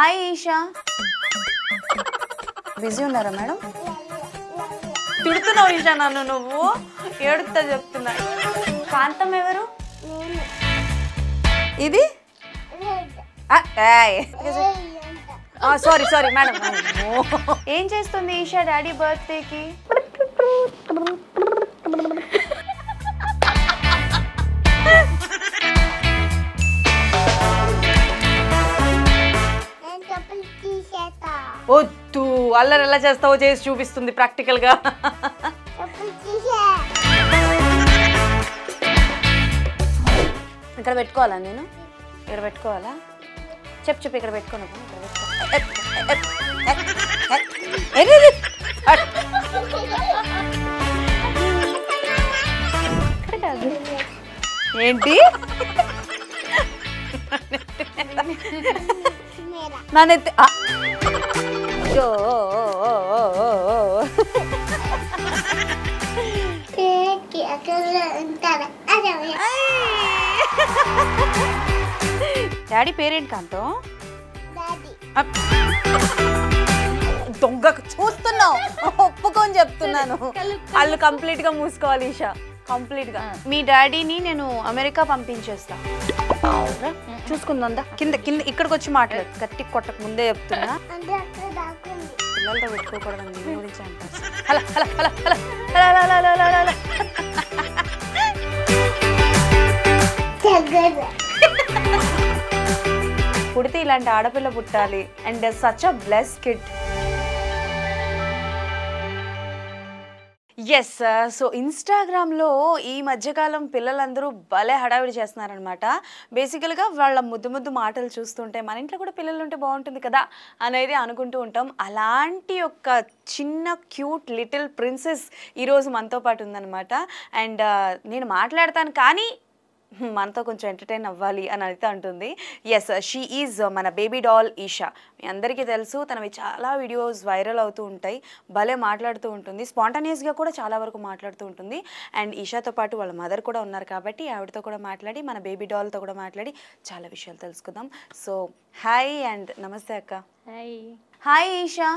Hi Isha busy ఉన్నారా madam తిడుతున్నావు ఈషా నన్ను నువ్వు ఏడుస్తా చెప్తున్నా కాంతం ఎవరు ఇది సారీ సారీ మేడం ఏం చేస్తుంది ఈషా డాడీ బర్త్డేకి నేను చెప్పులు తీసేస్తా వద్దు అల్లరి ఎలా చేస్తావో చేసి చూపిస్తుంది ప్రాక్టికల్ గా చెప్పులు తీసే ఇక్కడ పెట్టుకోవాలా నేను ఇక్కడ పెట్టుకోవాలా చెప్పు చెప్పు ఇక్కడ పెట్టుకోను ఇక్కడ పెట్టుకో. ఎప్, ఎప్, ఎప్, ఎప్. ఏది ఇది? అట్. ఇక్కడ కాదు. ఏంటి మేరా నా నెత్తి ఆ. అయ్యో, ఓ, ఓ, ఓ, ఓ, ఓ, ఓ. కేక్ అక్కడ ఉంటారు అదే డాడీ పేరేంటి కాంతో డాడీ అప్. దొంగ చూస్తున్నావు ఒప్పుకొని చెప్తున్నాను వాళ్ళు కంప్లీట్ గా మూసుకోవాలి ఈషా కంప్లీట్ గా మీ డాడీని నేను అమెరికా పంపించేస్తా రా, చూసుకుందా కింద కింద ఇక్కడికి వచ్చి మాట్లాడు గట్టి కొట్టక ముందే చెప్తున్నా అంటే అక్కడ దాక్కుంది పిల్లలతో పెట్టుకోకూడదు నీ గురించి అంటారు hello hello hello hello hello hello hello hello hello దగ్గర పుడితే ఇలాంటి ఆడపిల్ల పుట్టాలి and such a bless kid yes so ఇన్స్టాగ్రామ్లో ఈ మధ్యకాలం పిల్లలందరూ భలే హడావిడి చేస్తున్నారనమాట బేసికల్గా వాళ్ళ ముద్దు ముద్దు మాటలు చూస్తుంటే మన ఇంట్లో కూడా పిల్లలు ఉంటే బాగుంటుంది కదా అనేది అనుకుంటూ ఉంటాం అలాంటి ఒక చిన్న క్యూట్ లిటిల్ ప్రిన్సెస్ ఈరోజు మనతో పాటు ఉందన్నమాట అండ్ నేను మాట్లాడతాను కానీ మనతో కొంచెం ఎంటర్టైన్ అవ్వాలి అని అయితే అంటుంది ఎస్ షీ ఈజ్ మన బేబీ డాల్ ఈషా మీ అందరికీ తెలుసు తనవి చాలా వీడియోస్ వైరల్ అవుతూ ఉంటాయి భలే మాట్లాడుతూ ఉంటుంది స్పాంటనియస్గా కూడా చాలా వరకు మాట్లాడుతూ ఉంటుంది అండ్ ఈషాతో పాటు వాళ్ళ మదర్ కూడా ఉన్నారు కాబట్టి ఆవిడతో కూడా మాట్లాడి మన బేబీ డాల్తో కూడా మాట్లాడి చాలా విషయాలు తెలుసుకుందాం సో హాయ్ అండ్ నమస్తే అక్క హాయ్ హాయ్ ఈషా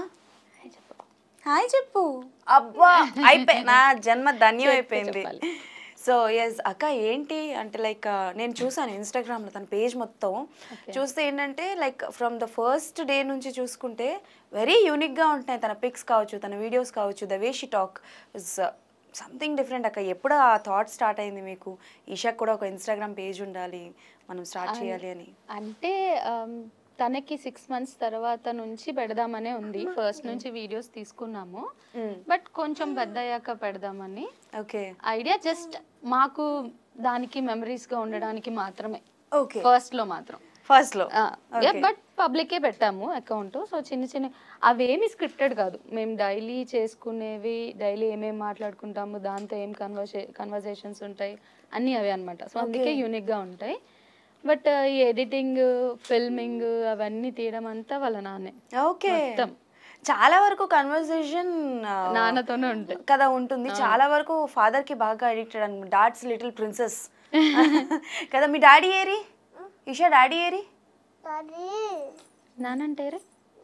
హాయ్ చెప్పు అబ్బా అయిపోయి నా జన్మ ధన్యం అయిపోయింది సో ఎస్ అక్క ఏంటి అంటే లైక్ నేను చూసాను ఇన్స్టాగ్రామ్లో తన పేజ్ మొత్తం చూస్తే ఏంటంటే like from the first day నుంచి చూసుకుంటే వెరీ యూనిక్గా ఉంటున్నాయి తన పిక్స్ కావచ్చు తన వీడియోస్ కావచ్చు the way she talk is something different అక్క ఎప్పుడు ఆ థాట్ స్టార్ట్ అయింది మీకు ఈషాకి కూడా ఒక ఇన్స్టాగ్రామ్ పేజ్ ఉండాలి మనం స్టార్ట్ చేయాలి అని అంటే ఆమ్, తనకి సిక్స్ మంత్స్ తర్వాత నుంచి పెడదామనే ఉంది ఫస్ట్ నుంచి వీడియోస్ తీసుకున్నాము బట్ కొంచెం పెద్ద అయ్యాక పెడదామని ఓకే ఐడియా జస్ట్ మాకు దానికి మెమరీస్ గా ఉండడానికి మాత్రమే ఓకే ఫస్ట్ లో మాత్రం ఫస్ట్లో బట్ పబ్లికే పెట్టాము అకౌంట్ సో చిన్న చిన్న అవేమి స్క్రిప్టెడ్ కాదు మేము డైలీ చేసుకునేవి డైలీ ఏమేమి మాట్లాడుకుంటాము దాంతో ఏం కన్వర్సే కన్వర్జేషన్స్ ఉంటాయి అన్నీ అవే అన్నమాట సో అందుకే యూనిక్ గా ఉంటాయి బట్ ఈ ఎడిటింగ్ ఫిల్మింగ్ అవన్నీ తీయడం అంతా వాళ్ళ నాన్నే ఓకే మొత్తం. చాలా వరకు కన్వర్సేషన్ నాన్నతోనే ఉంటాయి కదా ఉంటుంది చాలా వరకు ఫాదర్ కి బాగా అడిక్టెడ్ అనమాట డాట్స్ లిటిల్ ప్రిన్సెస్ కదా మీ డాడీ ఏరి ఈషా డాడీ ఏరి డాడీ నాన్న అంటే ఎవరు?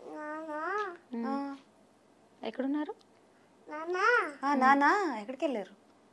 నానా ఎక్కడున్నారు నానా ఆ, నానా ఎక్కడికి వెళ్ళారు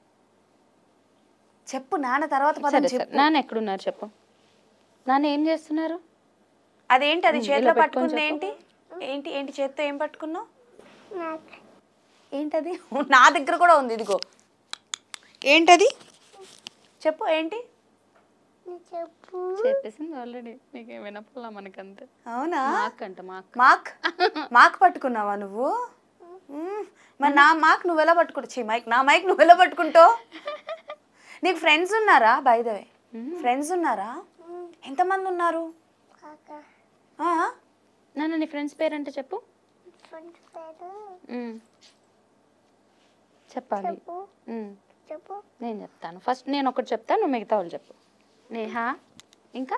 చెప్పు నాన్న తర్వాత పదం సరే సరే చెప్పు నాన్న ఎక్కడున్నారు చెప్పు నాన్న ఏం చేస్తున్నారు అదేంటి అది ఉమ్, చేతిలో ఇలా పెట్టుకొని పట్టుకుంది ఏంటి ఏంటి ఏంటి చేత్తో ఏం పట్టుకున్నావు నాకు ఏంటది నా దగ్గర కూడా ఉంది ఇదిగో ఏంటది చెప్పు ఏంటి నీ చెప్పు చెప్పేసింది ఆల్రెడీ నీకు వినపల్లా మనకంతే అవునా మాక్ అంట మాక్ మాక్ మాక్ పట్టుకున్నావా నువ్వు మ్మ్. మరి నా మాక్ నువ్వు ఎలా పట్టుకుంటావు మైక్ నా మైక్ నువ్వు ఎలా పట్టుకుంటావు నీకు ఫ్రెండ్స్ ఉన్నారా బై ద వే ఫ్రెండ్స్ ఉన్నారా ఎంతమంది ఉన్నారు కాక ఆ? నాన్న నీ ఫ్రెండ్స్ పేరంటే చెప్పు ఫ్రెండ్ పేరు మ్మ్. చెప్పాలి చెప్పు మ్మ్. చెప్పు నేను చెప్తాను ఫస్ట్ నేను ఒకటి చెప్తాను నువ్వు మిగతా వాళ్ళు చెప్పు నేహా ఇంకా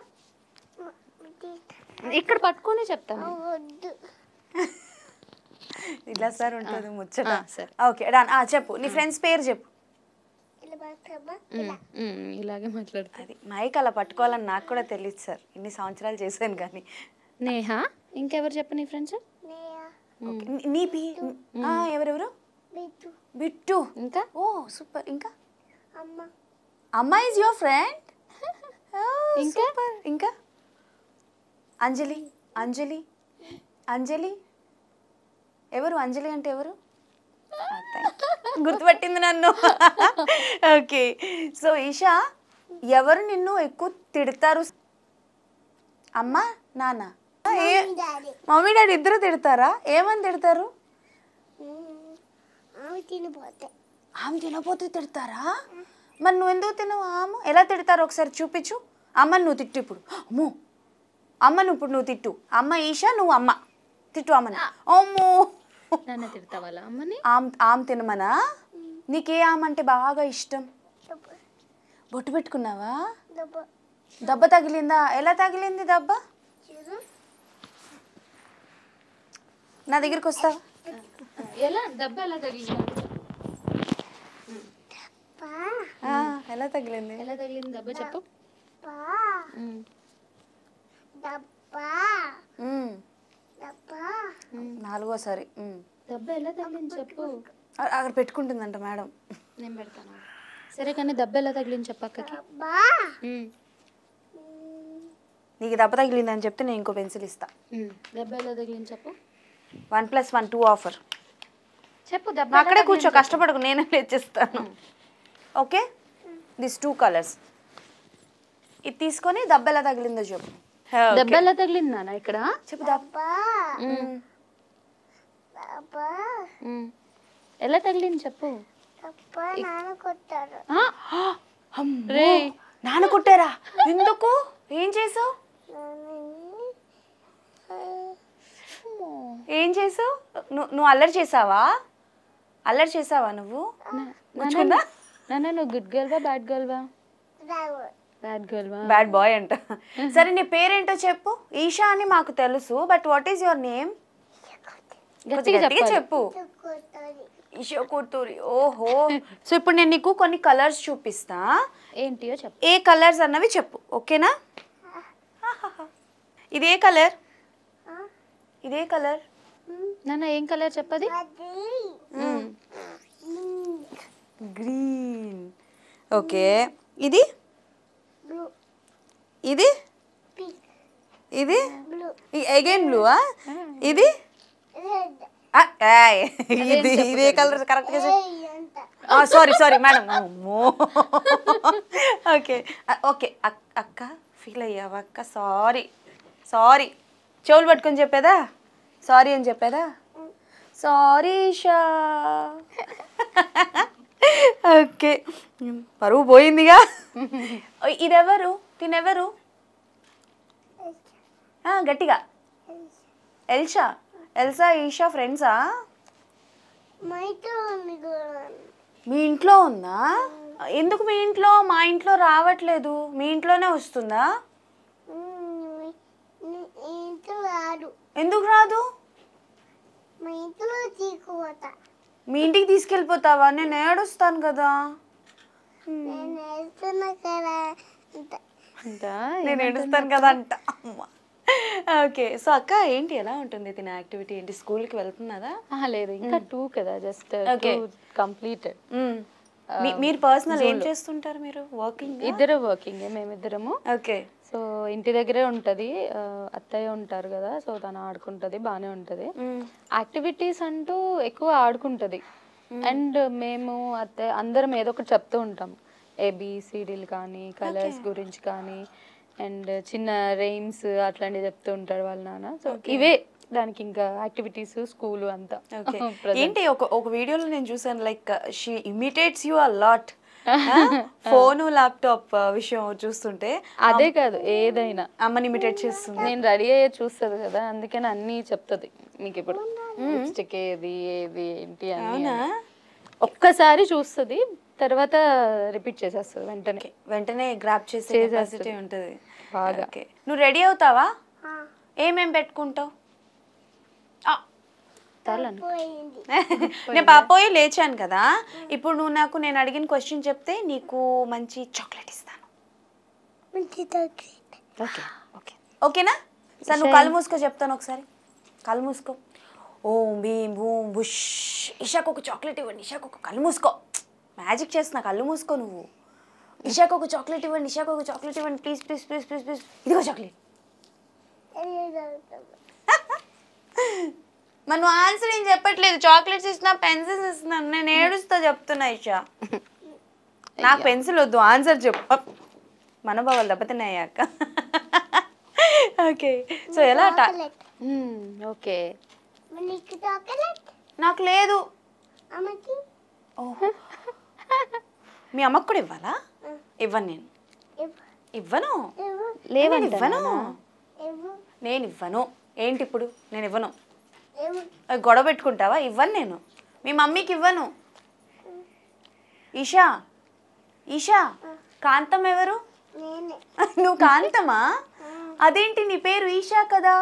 ఇక్కడ పట్టుకొని చెప్తాను వద్దు ఇలా సార్ ఉంటుంది ముచ్చట ఆ, సరే. ఓకే డన్ ఆ చెప్పు నీ ఫ్రెండ్స్ పేరు చెప్పు ఇలా పట్టుకోమా మ్మ్. మ్మ్. ఇలాగే మాట్లాడతా అది మైక్ అలా పట్టుకోవాలని నాకు కూడా తెలియదు సార్ ఇన్ని సంవత్సరాలు చేశాను కానీ నేహా ఇంకెవరు చెప్పు నీ ఫ్రెండ్స్ నేయా ఓకే. నీ- నీ పి ఆ, ఎవరెవరు బిట్టు బిట్టు ఇంకా ఓ సూపర్ ఇంకా అమ్మ అమ్మ ఇస్ యువర్ ఫ్రెండ్ ఇంకా? సూపర్ ఇంకా అంజలి అంజలి అంజలి ఎవరు అంజలి అంటే ఎవరు ఆ, thank you. గుర్తుపట్టింది నన్ను ఓకే సో ఈషా ఎవరు నిన్ను ఎక్కువ తిడతారు అమ్మ నాన్న ఏ డాడీ మమ్మీ డాడీ ఇద్దరు తిడతారా ఏమని తిడతారు ఆమె తినిపోతే ఆమె తినపోతే తిడతారా మరి నువ్వు ఎందుకు తినవు ఆమె ఎలా తిడతారు ఒకసారి చూపించు అమ్మ నువ్వు తిట్టు ఇప్పుడు అమ్మో అమ్మ నువ్వు ఇప్పుడు నువ్వు తిట్టు అమ్మ ఈషా నువ్వు అమ్మ తిట్టు అమ్మని అమ్మో నన్ను తిడతావాలా అమ్మని ఆమె ఆమె తినమనా నీకే ఆమె అంటే బాగా ఇష్టం దెబ్బ బొట్టు పెట్టుకున్నావా దెబ్బ దెబ్బ తగిలిందా ఎలా తగిలింది దెబ్బ చూడు నా దగ్గరికి వస్తావా ఎలా దెబ్బ ఎలా తగిలింది పా ఆ, ఎలా తగిలింది ఎలా తగిలింది దెబ్బ చెప్పు పా ఉమ్. డబ్బా ఉమ్, డబ్బా నాలుగోసారి ఉమ్. దెబ్బ ఎలా తగిలింది చెప్పు అ- అక్కడ పెట్టుకుంటుందంట మేడం నేను పెడతాను సరే కానీ దెబ్బ ఎలా తగిలింది చెప్పు అక్కకి డబ్బా ఉమ్. నీకు దెబ్బ తగిలిందని చెప్తే నేను ఇంకో పెన్సిల్ ఇస్తా ఉమ్. దెబ్బ ఎలా తగిలింది చెప్పు one plus one two offer చెప్పు దెబ్బ నువ్వు ఎలా అక్కడే తగిలింది కూర్చో చెప్పు. కష్టపడకు నేనే తెచ్చిస్తాను ఓకే దిస్ టూ కలర్స్ ఇది తీసుకొని దెబ్బ ఎలా తగిలిందో చెప్పు దెబ్బ ఎలా తగిలింది నాన్న ఇక్కడ చెప్పు దెబ్బ డబ్బా ఉమ్. డబ్బా ఉమ్. ఎలా తగిలింది చెప్పు డబ్బా నాన్న కొట్టారు ఆ? అమ్మో, రే నాన్న కొట్టారా ఎందుకు ఏం చేసావు నాన్నని ఏం చేసావు నువ్వు నువ్వు అల్లరి చేసావా అల్లరి చేసావా నువ్వు గుచ్చుకుందా నాన్న నువ్వు గుడ్ గర్ల్వా బ్యాడ్ గర్ల్వా డ్రైవర్ బ్యాడ్ గర్ల్వా బ్యాడ్ బాయ్ అంట సరే నీ పేరేంటో చెప్పు ఈషా అని మాకు తెలుసు but what is your name గట్టిగా చెప్పాలి చెప్పు కొట్టాలి ఈషా కూతురి ఓహో సో ఇప్పుడు నేను నీకు కొన్ని కలర్స్ చూపిస్తా ఏంటియో చెప్పు ఏ కలర్స్ అన్నవి చెప్పు ఓకేనా ఇదే కలర్ ఇదే కలర్ నాన్న ఏం కలర్ చెప్పది అది గ్రీన్ ఓకే ఇది బ్లూ ఇది పింక్ ఇది బ్లూ అగైన్ బ్లూవా ఇది రెడ్ ఆ, ఏయ్, ఇది ఇదే కలర్ కరెక్ట్గా చెప్పు అంత సారీ సారీ మేడం అమ్మో ఓకే ఓకే అక్క ఫీల్ అయ్యావా అక్క సారీ సారీ చెవులు పట్టుకొని చెప్పేదా సారీ అని చెప్పేదా సారీ ఈషా ఓకే పరువు పోయిందిగా ఇదెవరు తినెవరు ఆ, గట్టిగా ఎల్షా ఎల్సా ఈషా ఫ్రెండ్సా మైతో ఉంది కూడా మీ ఇంట్లో ఉందా ఎందుకు మీ ఇంట్లో మా ఇంట్లో రావట్లేదు మీ ఇంట్లోనే వస్తుందా ఇంట్లో రాడు ఎందుకు రాదు మా ఇంట్లో తీసుకుపోతా మీ ఇంటికి తీసుకెళ్ళిపోతావా నేను ఏడుస్తాను కదా నేను వెళ్తున్నా కదా అంత అంతా నేను ఏడుస్తాను కదా అంట అమ్మ ఓకే సో అక్క ఏంటి ఎలా ఉంటుంది తిన యాక్టివిటీ ఏంటి స్కూల్కి వెళ్తున్నదా ఆహా, లేదు ఇంకా టూ కదా జస్ట్ Okay. కంప్లీటెడ్ మ్మ్. మీ- మీరు పర్సనల్ ఏం చేస్తుంటారు మీరు వర్కింగ్ ఇద్దరు వర్కింగ్ మేమిద్దరము ఓకే సో ఇంటి దగ్గరే ఉంటుంది అత్తయ్య ఉంటారు కదా సో తను ఆడుకుంటుంది బాగానే ఉంటుంది యాక్టివిటీస్ అంటూ ఎక్కువ ఆడుకుంటుంది అండ్ మేము అత్తయ్య అందరం ఏదో ఒకటి చెప్తూ ఉంటాం ఏబిసిడీలు కానీ కలర్స్ గురించి కానీ అండ్ చిన్న రైమ్స్ అట్లాంటివి చెప్తూ ఉంటాడు వాళ్ళ నాన్న సో ఇవే దానికి ఇంకా యాక్టివిటీస్ స్కూల్ అంతా ఓకే Present. ఏంటి ఒక ఒక వీడియోలో నేను చూసాను like she imitates you a lot phone laptop విషయం చూస్తుంటే అదే కాదు ఏదైనా అమ్మని ఇమిటేట్ చేస్తుంది నేను రెడీ అయ్యే చూస్తుంది కదా అందుకని అన్నీ చెప్తుంది మీకు ఇప్పుడు లిప్స్టిక్ ఏది ఏది ఏంటి అన్ని అవునా అని. ఒక్కసారి చూస్తుంది తర్వాత రిపీట్ చేసేస్తుంది వెంటనే Okay. వెంటనే గ్రాప్ చేసే చేసేస్తుంది. కెపాసిటీ ఉంటుంది బాగా. ఓకే నువ్వు రెడీ అవుతావా ఏమేం పెట్టుకుంటావు ఆ, తలను పోయింది నేను పాపోయి లేచాను కదా ఇప్పుడు నువ్వు నాకు నేను అడిగిన క్వశ్చన్ చెప్తే నీకు మంచి చాక్లెట్ ఇస్తాను మంచి తగ్గి ఓకే ఓకే ఓకేనా సరే నువ్వు కళ్ళు మూసుకో చెప్తాను ఒకసారి కళ్ళు మూసుకో ఓం భీం బూమ్ బుష్ ఇషాకు ఒక చాక్లెట్ ఇవ్వండి ఇషాకు ఒక కళ్ళు మూసుకో మ్యాజిక్ చేస్తున్నా కళ్ళు మూసుకో నువ్వు ఇషాకు ఒక చాక్లెట్ ఇవ్వండి ఇషాకు ఒక చాక్లెట్ ఇవ్వండి please please please please please ఇదిగో చాక్లెట్ మరి నువ్వు ఆన్సర్ ఏం చెప్పట్లేదు చాక్లెట్స్ ఇస్తున్నా పెన్సిల్స్ ఇస్తున్నాను నేను ఏడుస్తా చెప్తున్నా ఇషా నాకు పెన్సిల్ వద్దు ఆన్సర్ చెప్పు మనోభావాలు దెబ్బతిన్నాయాక ఓకే సో ఎలా టా- చాక్లెట్ ఓకే నీకు చాక్లెట్ నాకు లేదు అమ్మకి ఓహో మీ అమ్మకు కూడా ఇవ్వాలా ఇవ్వను నేను ఇవ్వు ఇవ్వను ఇవ్వు నేను ఇవ్వను ఇవ్వు నేను ఇవ్వను ఏంటి ఇప్పుడు నేను ఇవ్వను ఇవ్వు అది గొడవ పెట్టుకుంటావా ఇవ్వను నేను మీ మమ్మీకి ఇవ్వను ఈషా ఈషా కాంతం ఎవరు నేనే నువ్వు కాంతమా అదేంటి నీ పేరు ఈషా కదా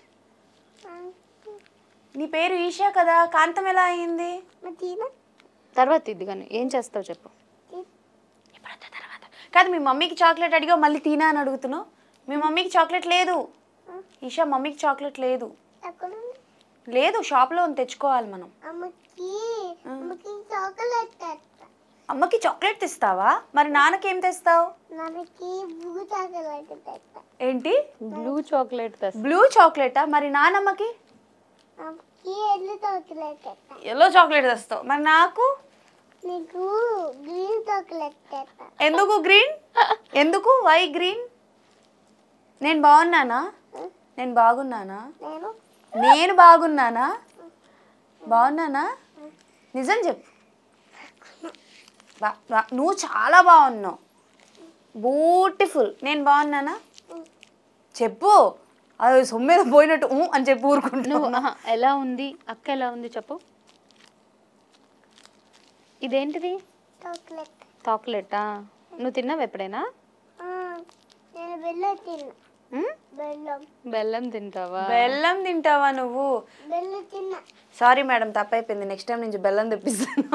నీ పేరు ఈషా కదా కాంతం ఎలా అయింది మా తీనా తర్వాత ఇది కానీ ఏం చేస్తావు చెప్పు ఇప్పుడంతా తర్వాత కాదు మీ మమ్మీకి చాక్లెట్ అడిగావు మళ్ళీ తినా అని అడుగుతున్నావు మీ మమ్మీకి చాక్లెట్ లేదు ఈషా మమ్మీకి చాక్లెట్ లేదు ఎక్కడ ఉంది? లేదు షాప్లో ఉంది తెచ్చుకోవాలి మనం అమ్మకి అమ్మకి చాక్లెట్ తెస్తా అమ్మకి చాక్లెట్ తెస్తావా మరి నాన్నకి ఏం తెస్తావు నాన్నకి బుగ్గు చాక్లెట్ తెస్తా ఏంటి బ్లూ చాక్లెట్ తెస్తా బ్లూ చాక్లెటా మరి నానమ్మకి అమ్మకి ఎల్లు చాక్లెట్ తెస్తా ఎల్లో చాక్లెట్ తెస్తావు మరి నాకు నీకు గ్రీన్ చాక్లెట్ తెస్తా ఎందుకు గ్రీన్ ఎందుకు వై గ్రీన్ నేను బాగున్నానా నేను బాగున్నానా నేను నేను బాగున్నానా బాగున్నానా నిజం చెప్పు బా- బా- నువ్వు చాలా బాగున్నావు బ్యూటిఫుల్ నేను బాగున్నానా చెప్పు అది సొమ్మేద పోయినట్టు ఊ అని చెప్పి ఊరుకుంటున్నావు నువ్వు ఆహా, ఎలా ఉంది అక్క ఎలా ఉంది చెప్పు ఇదేంటిది చాక్లెట్ చాక్లెటా నువ్వు తిన్నావు ఎప్పుడైనా ఆ, నేను బెల్లం తిన్నా ఉమ్? బెల్లం బెల్లం తింటావా బెల్లం తింటావా నువ్వు బెల్లం తిన్నా సారీ మేడం తప్పైపోయింది నెక్స్ట్ టైం నుంచి బెల్లం తెప్పిస్తాను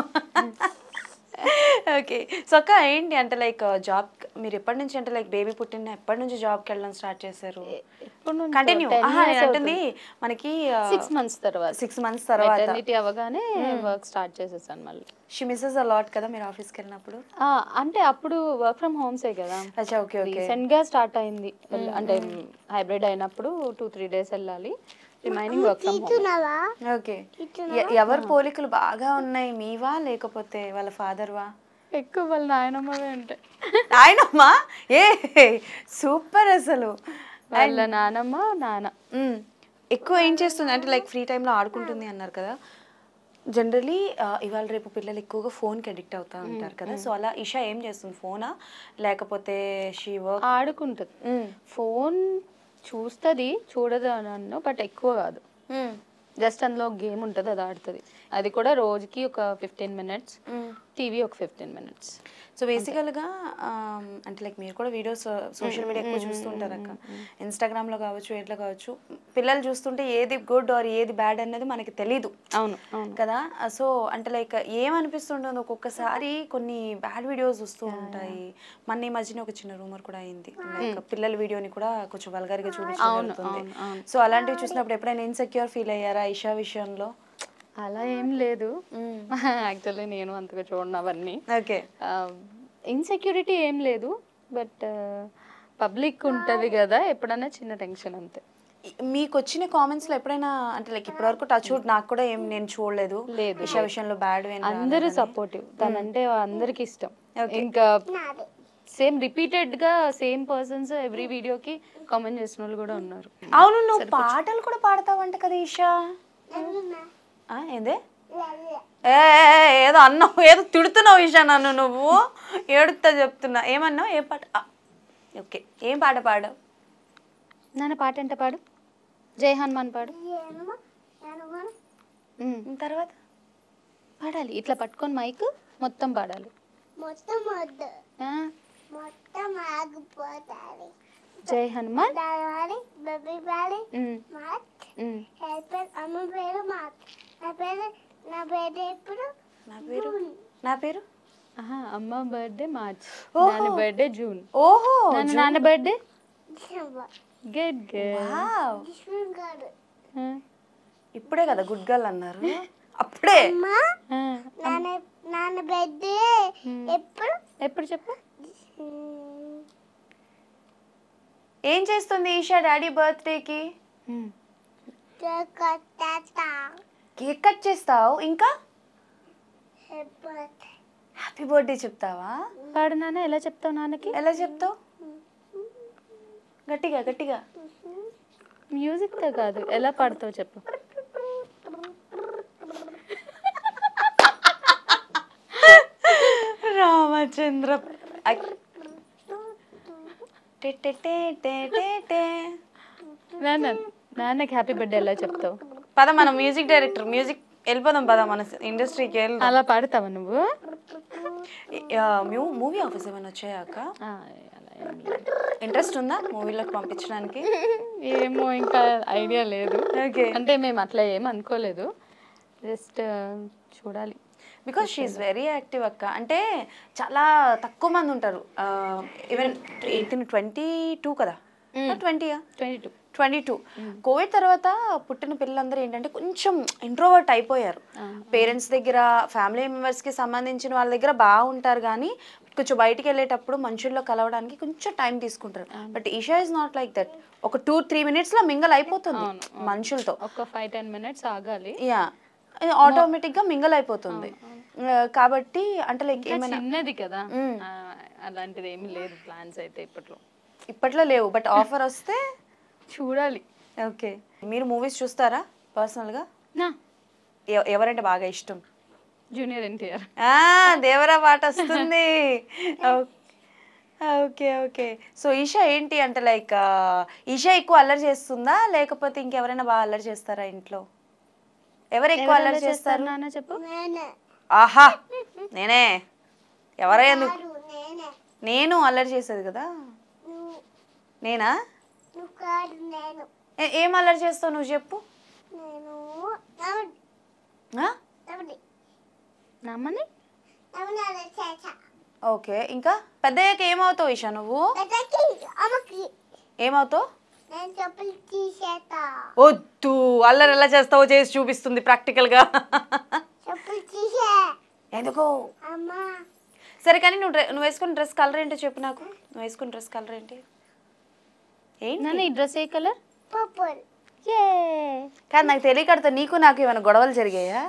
ఓకే సో అక్క ఏంటి అంటే లైక్ జాబ్ మీరు ఎప్పటి నుంచి అంటే లైక్ బేబీ పుట్టిన ఎప్పటి నుంచి జాబ్కి వెళ్ళడం స్టార్ట్ చేశారు ఎప్పటి నుంచి? కంటిన్యూ 10 years నేను అంటుంది మనకి సిక్స్ మంత్స్ తర్వాత సిక్స్ మంత్స్ తర్వాత మెటర్నిటీ అవ్వగానే వర్క్ స్టార్ట్ చేసేసాను మళ్ళీ షీ మిస్సెస్ అ లాట్ కదా మీరు ఆఫీస్కి వెళ్ళినప్పుడు ఆ, అంటే అప్పుడు వర్క్ ఫ్రమ్ హోమ్సే కదా అచ్చా ఓకే ఓకే రీసెంట్ గా స్టార్ట్ అయింది అంటే హైబ్రిడ్ అయినప్పుడు టూ త్రీ డేస్ వెళ్ళాలి రిమైనింగ్ వర్క్ ఫ్రమ్ హోమ్ తిన్నావా ఓకే ఎవరు పోలికలు బాగా ఉన్నాయి మీవా లేకపోతే వాళ్ళ ఫాదర్వా ఎక్కువ వాళ్ళ నాయనమ్మవే ఉంటాయి ఆయనమ్మా ఏ సూపర్ అసలు వాళ్ళ నానమ్మ నాన్న మ్మ్. ఎక్కువ ఏం చేస్తుంది అంటే లైక్ ఫ్రీ టైంలో ఆడుకుంటుంది అన్నారు కదా జనరలీ ఇవాళ రేపు పిల్లలు ఎక్కువగా ఫోన్కి అడిక్ట్ అవుతా ఉంటారు కదా సో అలా ఇషా ఏం చేస్తుంది ఫోనా లేకపోతే షీ వర్క్ ఆడుకుంటుంది ఫోన్ చూస్తుంది చూడదు అని అన్ను బట్ ఎక్కువ కాదు జస్ట్ అందులో గేమ్ ఉంటుంది అది ఆడుతుంది అది కూడా రోజుకి ఒక ఫిఫ్టీన్ మినిట్స్ టీవీ ఒక ఫిఫ్టీన్ మినిట్స్ సో బేసికల్గా అంటే లైక్ మీరు కూడా వీడియోస్ సోషల్ మీడియా ఎక్కువ చూస్తుంటారు అక్క ఇన్స్టాగ్రామ్లో కావచ్చు ఎట్లా కావచ్చు పిల్లలు చూస్తుంటే ఏది గుడ్ ఆర్ ఏది బ్యాడ్ అనేది మనకి తెలీదు అవును అవును కదా సో అంటే లైక్ ఏమనిపిస్తుంటుంది ఒక్కొక్కసారి కొన్ని బ్యాడ్ వీడియోస్ వస్తూ ఉంటాయి మన ఈ మధ్యన ఒక చిన్న రూమర్ కూడా అయింది లైక్ పిల్లల వీడియోని కూడా కొంచెం వల్గర్గా చూపించడం జరుగుతుంది సో అలాంటివి చూసినప్పుడు ఎప్పుడైనా ఇన్సెక్యూర్ ఫీల్ అయ్యారా ఇషా విషయంలో అలా ఏం లేదు యాక్చువల్లీ నేను అంతగా చూడను అవన్నీ ఓకే ఇన్సెక్యూరిటీ ఏం లేదు బట్ పబ్లిక్ ఉంటుంది కదా ఎప్పుడన్నా చిన్న టెన్షన్ అంతే మీకు వచ్చిన కామెంట్స్ లో ఎప్పుడైనా అంటే లైక్ ఇప్పటివరకు టచ్ వుడ్ నాకు కూడా ఏం నేను చూడలేదు లేదు, ఇషా విషయంలో బ్యాడ్ అందరూ సపోర్టివ్ తనంటే అందరికి ఇష్టం ఇంకా సేమ్ రిపీటెడ్ గా సేమ్ పర్సన్స్ ఎవ్రీ వీడియోకి కామెంట్ చేసిన వాళ్ళు కూడా ఉన్నారు అవును నువ్వు పాటలు కూడా పాడతావంట కదా ఈషా ఆ, ఏందే ఏ ఏ, ఏ, ఏదో అన్నావు ఏదో తిడుతున్నావు ఈషా నన్ను నువ్వు ఏడుస్తా చెప్తున్నా ఏమన్నావు ఏ పాట ఆ, ఓకే ఏం పాట పాడావు నాన్న పాట అంటే పాడు జై హనుమాన్ పాడు ఏమో ఏమో ఉమ్, తర్వాత పాడాలి ఇట్లా పట్టుకొని మైక్ మొత్తం పాడాలి మొత్తం వద్దు ఆ, మొత్తం ఆగిపోతాది జై హనుమాన్ దాని బేబీ బాడీ ఉమ్, మాత్ ఉమ్. హెల్పర్ అమ్మ పేరు మాత్ నా పేరు నా పేరు ఎప్పుడు నా పేరు నా పేరు ఆహా, అమ్మ బర్త్డే మార్చ్ ఓహో. నాన్న బర్త్డే జూన్ ఓహో నాన్న నాన్న birthday December good girl wow. దిష్మన్ గారు ఇప్పుడే కదా గుడ్ గర్ల్ అన్నారు అప్పుడే అమ్మా నాన్న నాన్న బెడ్ ఎప్పుడు ఎప్పుడు చెప్పు మ్మ్, ఏం చేస్తుంది ఈషా డాడీ బర్త్డేకి కొత్త కేక్ కట్ చేస్తావు ఇంకా ఎప్పుడు హ్యాపీ బర్త్డే చెప్తావా పాడు నాన్న ఎలా చెప్తావు నాన్నకి ఎలా చెప్తావు గట్టిగా గట్టిగా మ్యూజిక్ తో కాదు ఎలా పాడుతావు చెప్పు రామచంద్ర అయ్. టే టే టే టే టే టే. నాన్న నాన్నకి హ్యాపీ బర్త్డే ఎలా చెప్తావు పద మన మ్యూజిక్ డైరెక్టర్ మ్యూజిక్ వెళ్ళిపోదాం పద మన ఇండస్ట్రీకి వెళ్దాం అలా పాడతావా నువ్వు మూవీ ఆఫీస్ ఏమైనా వచ్చాయాక ఆ, అలా ఏం లేదు. ఇంట్రెస్ట్ ఉందా మూవీలోకి పంపించడానికి ఏమో ఇంకా ఐడియా లేదు ఓకే అంటే మేము అట్లా ఏం అనుకోలేదు జస్ట్ చూడాలి బికాస్ షీఈ్ వెరీ యాక్టివ్ అక్క అంటే చాలా తక్కువ మంది ఉంటారు ఈవెన్ ఎయిటీన్ ట్వంటీ టూ కదా ట్వంటీయా twenty two twenty two COVID తర్వాత పుట్టిన పిల్లలందరూ ఏంటంటే కొంచెం ఇంట్రోవర్ట్ అయిపోయారు పేరెంట్స్ దగ్గర ఫ్యామిలీ మెంబర్స్కి సంబంధించిన వాళ్ళ దగ్గర బాగుంటారు కానీ కొంచెం బయటికి వెళ్ళేటప్పుడు మనుషుల్లో కలవడానికి కొంచెం టైం తీసుకుంటారు but Isha is not like that ఒక టూ త్రీ మినిట్స్లో మింగల్ అయిపోతుంది మనుషులతో ఒక ఫైవ్ టెన్ మినిట్స్ ఆగాలి యా ఆటోమేటిక్గా మింగల్ అయిపోతుంది ఆ, కాబట్టి అంటే లైక్ ఇంకా ఏమైనా చిన్నది కదా ఆ, అలాంటిది ఏమీ లేదు ప్లాన్స్ అయితే ఇప్పట్లో ఇప్పట్లో లేవు బట్ ఆఫర్ వస్తే చూడాలి ఓకే మీరు మూవీస్ చూస్తారా పర్సనల్గా నా ఎవరంటే బాగా ఇష్టం జూనియర్ ఎన్టీఆర్ ఆ దేవరా పాట వస్తుంది ఓకే ఓకే సో ఈషా ఏంటి అంటే లైక్ ఈషా ఎక్కువ అల్లరి చేస్తుందా లేకపోతే ఇంకెవరైనా బాగా అల్లరి చేస్తారా ఇంట్లో ఎవరు ఎక్కువ అల్లరి చేస్తారు నాన్న చెప్పు నేనే ఆహా నేనే ఎవరై ఎందుకు కాదు నేనే నేను అల్లరి చేసేది కదా నువ్వు నేనా నువ్వు కాదు నేను ఏ- ఏం అల్లరి చేస్తావు నువ్వు చెప్పు నేను నవ్వు ఆ? నవ్వుడి నమ్మని నవ్వు నాన్న చేసా ఓకే ఇంకా పెద్దయ్యాక ఏమవుతావు ఈషా నువ్వు పెద్దకి అమ్మకి ఏమవుతావు నేను చెప్పులు తీసేస్తా వద్దు అల్లరి ఎలా చేస్తావో చేసి చూపిస్తుంది ప్రాక్టికల్గా చెప్పులు తీసే ఎందుకు అమ్మా సరే కానీ నువ్వు డ్రె- నువ్వు వేసుకున్న డ్రెస్ కలర్ ఏంటో చెప్పు నాకు నువ్వు వేసుకున్న డ్రెస్ కలర్ ఏంటి ఏంటి నాన్న ఈ డ్రెస్ ఏ కలర్ పప్పులు ఏ కాదు నాకు తెలియకడతా నీకు నాకు ఏమైనా గొడవలు జరిగాయా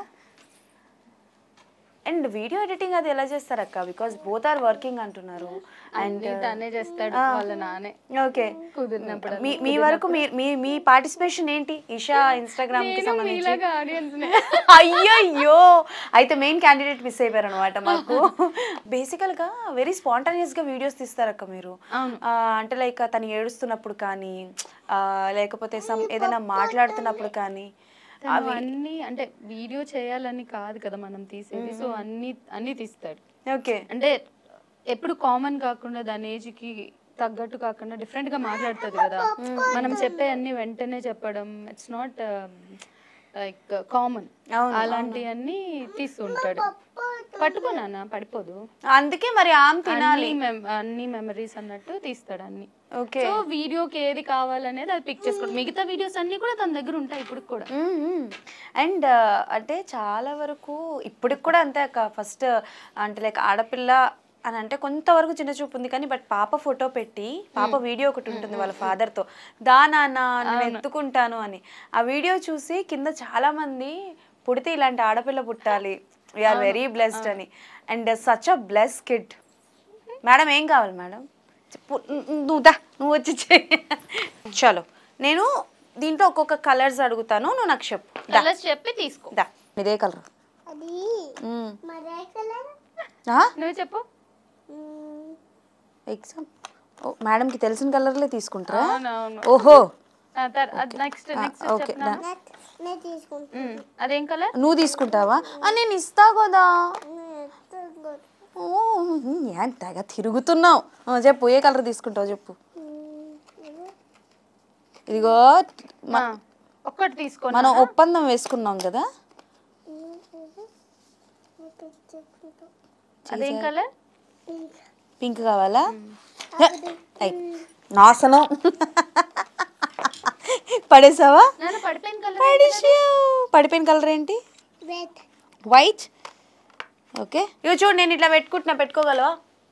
అండ్ వీడియో ఎడిటింగ్ అది ఎలా చేస్తారు అక్క బికాస్ బోత్ ఆర్ వర్కింగ్ అంటున్నారు అండ్ అన్ని తనే చేస్తాడు వాళ్ళ నానే ఓకే కుదిరినప్పుడు మీ మీ వరకు మీ మీ మీ పార్టిసిపేషన్ ఏంటి ఇషా ఇన్స్టాగ్రామ్ కి సంబంధించి మీలాగా ఆడియన్స్ అయ్యయ్యో అయితే మెయిన్ క్యాండిడేట్ మిస్ అయిపోయారు అనమాట మాకు బేసికల్ గా వెరీ స్పాంటానియస్ గా వీడియోస్ తీస్తారక్క మీరు అవును. ఆ, అంటే లైక్ తను ఏడుస్తున్నప్పుడు కానీ ఆ, లేకపోతే సమ్ ఏదైనా మాట్లాడుతున్నప్పుడు కానీ తను అన్ని అంటే వీడియో చేయాలని కాదు కదా మనం తీసేది సో అన్ని అన్ని తీస్తాడు ఓకే అంటే ఎప్పుడు కామన్ కాకుండా దాని ఏజ్ కి తగ్గట్టు కాకుండా డిఫరెంట్ గా మాట్లాడుతుంది కదా మనం చెప్పే అన్ని వెంటనే చెప్పడం ఇట్స్ నాట్ లైక్ కామన్ అవును, అలాంటివన్నీ తీస్తుంటాడు పట్టుకో నాన్న పడిపోదు అందుకే మరి ఆమె తినాలి అన్ని mem- అన్ని మెమరీస్ అన్నట్టు తీస్తాడు అన్ని ఓకే సో వీడియోకి ఏది కావాలనేది అది పిక్ చేసుకోండి మిగతా వీడియోస్ అన్ని కూడా తన దగ్గర ఉంటాయి ఇప్పుడు కూడా అండ్ అంటే చాలా వరకు ఇప్పటికి కూడా అంతే అక్క ఫస్ట్ అంటే లైక్ ఆడపిల్ల అని అంటే కొంతవరకు చిన్న చూపు ఉంది కానీ బట్ పాప ఫోటో పెట్టి పాప వీడియో ఒకటి ఉంటుంది వాళ్ళ ఫాదర్తో దా నాన్న నేను ఎత్తుకుంటాను అని ఆ వీడియో చూసి కింద చాలా మంది పుడితే ఇలాంటి ఆడపిల్ల పుట్టాలి వీఆర్ వెరీ బ్లెస్డ్ అని and such a bless kid madam ఏం కావాలి మేడం చెప్పు ను- నువ్వు దా నువ్వు వచ్చి చెయ్యి చలో నేను దీంట్లో ఒక్కొక్క కలర్స్ అడుగుతాను నువ్వు నాకు చెప్పు దా కలర్స్ చెప్పి తీసుకో దా ఇదే కలర్ అది మరే కలర్ నువ్వు చెప్పు ఎగ్జామ్ ఓ మేడంకి తెలిసిన కలర్లే తీసుకుంటారా అవునవును ఓహో నెక్స్ట్ నెక్స్ట్ ఓకే చెప్పు నాన్న. నేను తీసుకుంటాను ఉమ్, అదేం కలర్ నువ్వు తీసుకుంటావా ఆ, నేను ఇస్తా కదా ఓ ఏం తెగ తిరుగుతున్నావు ఆ, చెప్పు ఏ కలర్ తీసుకుంటావు చెప్పు ఇదిగో మ- ఆ, ఒక్కటి తీసుకో మనం ఒప్పందం వేసుకున్నాం కదా అదేం కలర్ పింక్ కావాలా హే, ఐ, నాశనం పడేసావా నాన్న పడిపోయిన కలర్ పడేసావు పడిపోయిన కలర్ ఏంటి వెయిట్ వైట్ ఓకే ఇగో చూడు నేను ఇట్లా పెట్టుకుంటున్నా పెట్టుకోగలవా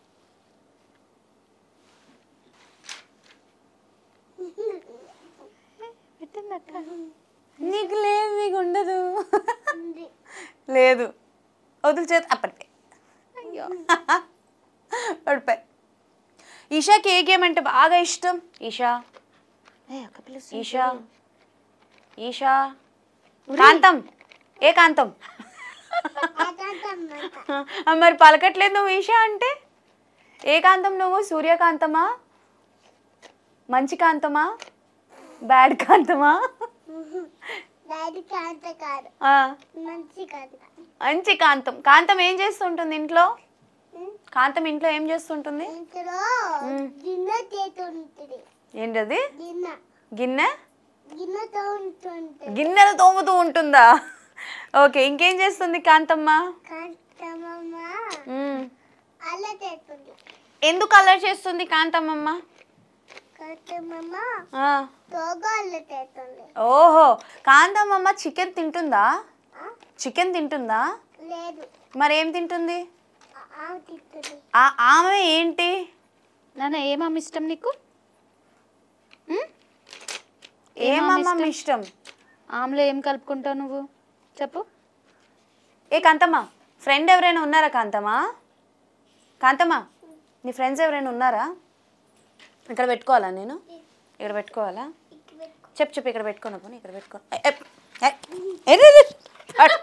నీకు లేదు నీకు ఉండదు ఉంది లేదు వదులు చేతి అప్పటికే అయ్యో పడిపోయి ఈషాకి ఏ గేమ్ అంటే బాగా ఇష్టం ఈషా ఈషా ఈషా కాంతం ఏ కాంతం అదంతమ్మంట ఆ, మరి పలకట్లేదు నువ్వు ఈషా అంటే ఏ కాంతం నువ్వు సూర్యకాంతమా మంచి కాంతమా బ్యాడ్ కాంతమా డాడీ కాంత కాదు ఆ, మంచి కాదు మంచి కాంతం కాంతం ఏం చేస్తుంటుంది ఇంట్లో కాంతం ఇంట్లో ఏం చేస్తుంటుంది ఇంట్లో గిన్నె చేతి ఉంటుంది ఏంటది గిన్నె గిన్నె గిన్నెతో ఉంటుంది గిన్నెలు తోముతూ ఉంటుందా ఓకే ఇంకేం చేస్తుంది కాంతమ్మ కాంతమ్మ మ్మ్. అల్ల చేస్తుంది ఎందుకు అల్లరి చేస్తుంది కాంతమ్మమ్మ కాంతమ్మ ఆ, తోగా అల్ల చేస్తుంది ఓహో కాంతమ్మమ్మ చికెన్ తింటుందా ఆ? చికెన్ తింటుందా లేదు మరి ఏం తింటుంది ఆ- ఆమె తింటుంది ఆ ఆమె ఏంటి నాన్న ఏమమ్మ ఇష్టం నీకు ఏమమ్మమ్మ ఇష్టం ఆమ్లో ఏం కలుపుకుంటావు నువ్వు చెప్పు ఏ కాంతమ్మ ఫ్రెండ్ ఎవరైనా ఉన్నారా కాంతమ్మ కాంతమ్మ నీ ఫ్రెండ్స్ ఎవరైనా ఉన్నారా ఇక్కడ పెట్టుకోవాలా నేను ఇక్కడ పెట్టుకోవాలా చెప్పు చెప్పు ఇక్కడ పెట్టుకోను పోనీ ఇక్కడ పెట్టుకో ఏ, ఏ, ఏ, ఏ, ఏ, అట్.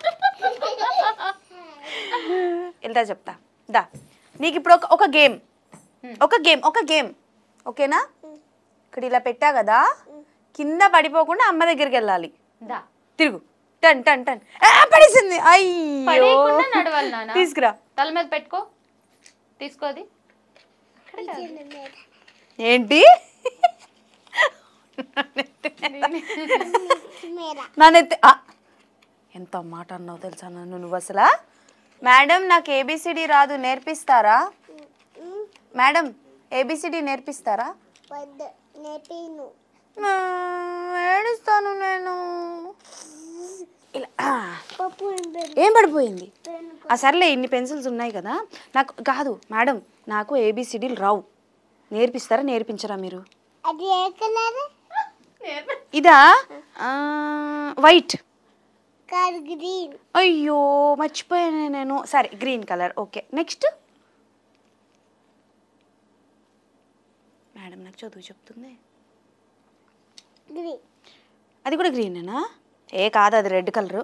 వెళ్తా చెప్తా దా నీకు ఇప్పుడు ఒక ఒక గేమ్ ఒక గేమ్ ఒక గేమ్ ఓకేనా ఇక్కడ ఇలా పెట్టా కదా కింద పడిపోకుండా అమ్మ దగ్గరికి వెళ్ళాలి దా తిరుగు టన్ టన్ టన్ ఆ, పడేసింది అయ్యో పడేయకుండా నడవాలి నాన్న తీసుకురా తల మీద పెట్టుకో తీసుకో అది ఏంటి మేరా నానైతే ఆ, ఎంత మాట అన్నావు తెలుసా నన్ను నువ్వు అసలా మేడం నాకు ఏబిసిడి రాదు నేర్పిస్తారా మేడం ఏబిసిడి నేర్పిస్తారా వద్దు నేపీను ఆ, ఏడుస్తాను నేను ఇలా ఆ, పప్పు ఏం పడిపోయింది పెన్ను ఆ సర్లే ఇన్ని పెన్సిల్స్ ఉన్నాయి కదా నాకు కాదు మేడం నాకు ఏబిసిడీలు రావు నేర్పిస్తారా నేర్పించరా మీరు అది ఏ కలర్ ఇదా ఆ, వైట్ కాదు గ్రీన్ అయ్యో మర్చిపోయాను నేను సరే green colour okay next madam నాకు చదువు చెప్తుంది గ్రీన్ అది కూడా గ్రీనేనా ఏ కాదు అది రెడ్ కలరు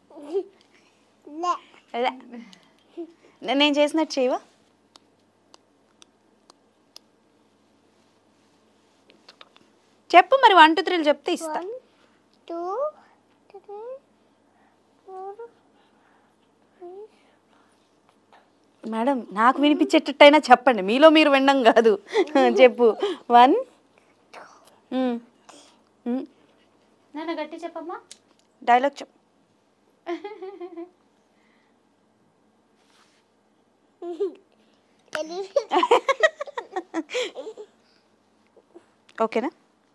లే అదే నేను చేసినట్టు చేయవా చెప్పు మరి వన్ టూ త్రీలు చెప్తే ఇస్తా one two three four madam నాకు వినిపించేటట్టయినా చెప్పండి మీలో మీరు వినడం కాదు చెప్పు వన్ నాన్న గట్టి చెప్పమ్మా డైలాగ్ చెప్పు ఓకేనా